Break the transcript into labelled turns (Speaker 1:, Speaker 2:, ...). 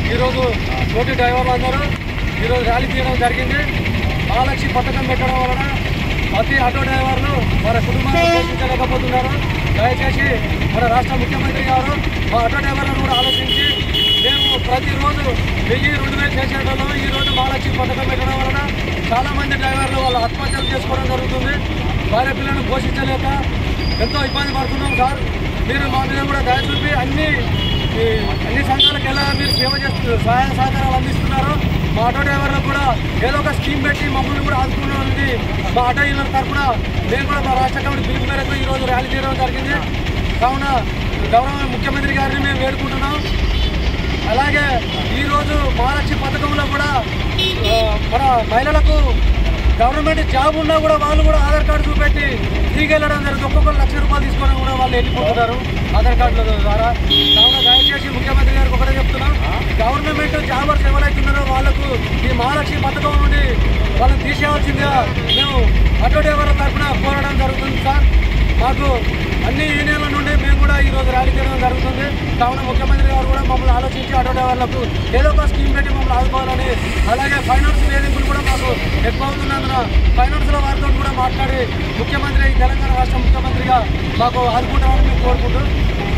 Speaker 1: ఈరోజు తోటి డ్రైవర్లు అందరూ ఈరోజు ర్యాలీ తీయడం జరిగింది మహాలక్ష్మి పథకం పెట్టడం వలన ప్రతి ఆటో డ్రైవర్లు మన కుటుంబాన్ని పోషించలేకపోతున్నారు దయచేసి మన రాష్ట్ర ముఖ్యమంత్రి గారు మా ఆటో డ్రైవర్లను కూడా ఆలోచించి మేము ప్రతిరోజు వెయ్యి రెండు వేలు చేసేటలో ఈ రోజు మహాలక్ష్మి పథకం పెట్టడం వలన చాలా మంది డ్రైవర్లు వాళ్ళు ఆత్మహత్యలు చేసుకోవడం జరుగుతుంది భార్య పిల్లలను పోషించలేక ఎంతో ఇబ్బంది పడుతున్నాం సార్ మీరు మా మీద కూడా దయ చూపి అన్ని ఈ అన్ని సంఘాలకు ఎలా మీరు సేవ చేస్తు సహాయ సహకారాలు అందిస్తున్నారు మా ఆటో డ్రైవర్లకు కూడా ఏదో ఒక స్కీమ్ పెట్టి మమ్మల్ని కూడా ఆదుకున్నది మా ఆటో యూనియన్ తరఫున మేము కూడా మా రాష్ట్ర కమిటీ పిలుపు మేరకు ఈరోజు ర్యాలీ చేయడం జరిగింది కావున గౌరవ ముఖ్యమంత్రి గారిని మేము వేడుకుంటున్నాం అలాగే ఈరోజు మహాలక్ష్మి పథకంలో కూడా ఆ, మన మహిళలకు గవర్నమెంట్ జాబ్ ఉన్నా కూడా వాళ్ళు కూడా ఆధార్ కార్డు చూపెట్టి ఫ్రీగా వెళ్ళడం జరుగుతుంది ఒక్కొక్కరు లక్ష రూపాయలు తీసుకోవడం కూడా వాళ్ళు వెళ్ళిపోతున్నారు ఆధార్ కార్డుల ద్వారా కావున దయచేసి ముఖ్యమంత్రి గారికి ఒకటే చెప్తున్నాం గవర్నమెంట్ జాబర్స్ ఎవరైతున్నారో వాళ్ళకు ఈ మహాలక్ష్మి పథకం నుండి వాళ్ళని తీసేయవలసిందిగా మేము ఆటో డ్రైవర్ల తరఫున కోరడం జరుగుతుంది సార్ మాకు అన్ని యూనియన్ల నుండి మేము కూడా ఈ రోజు ర్యాలీ చేయడం జరుగుతుంది కావున ముఖ్యమంత్రి గారు కూడా మమ్మల్ని ఆలోచించి ఆటో డ్రైవర్లకు ఏదో ఒక స్కీమ్ పెట్టి మమ్మల్ని ఆదుకోవాలని అలాగే ఫైనాన్స్ వేధింపులు కూడా మాకు ఎక్కువ అవుతున్నందున ఫైనాన్స్ల వారితో కూడా మాట్లాడి ముఖ్యమంత్రి తెలంగాణ రాష్ట్ర ముఖ్యమంత్రిగా మాకు ఆదుకుంటామని మేము కోరుకుంటూ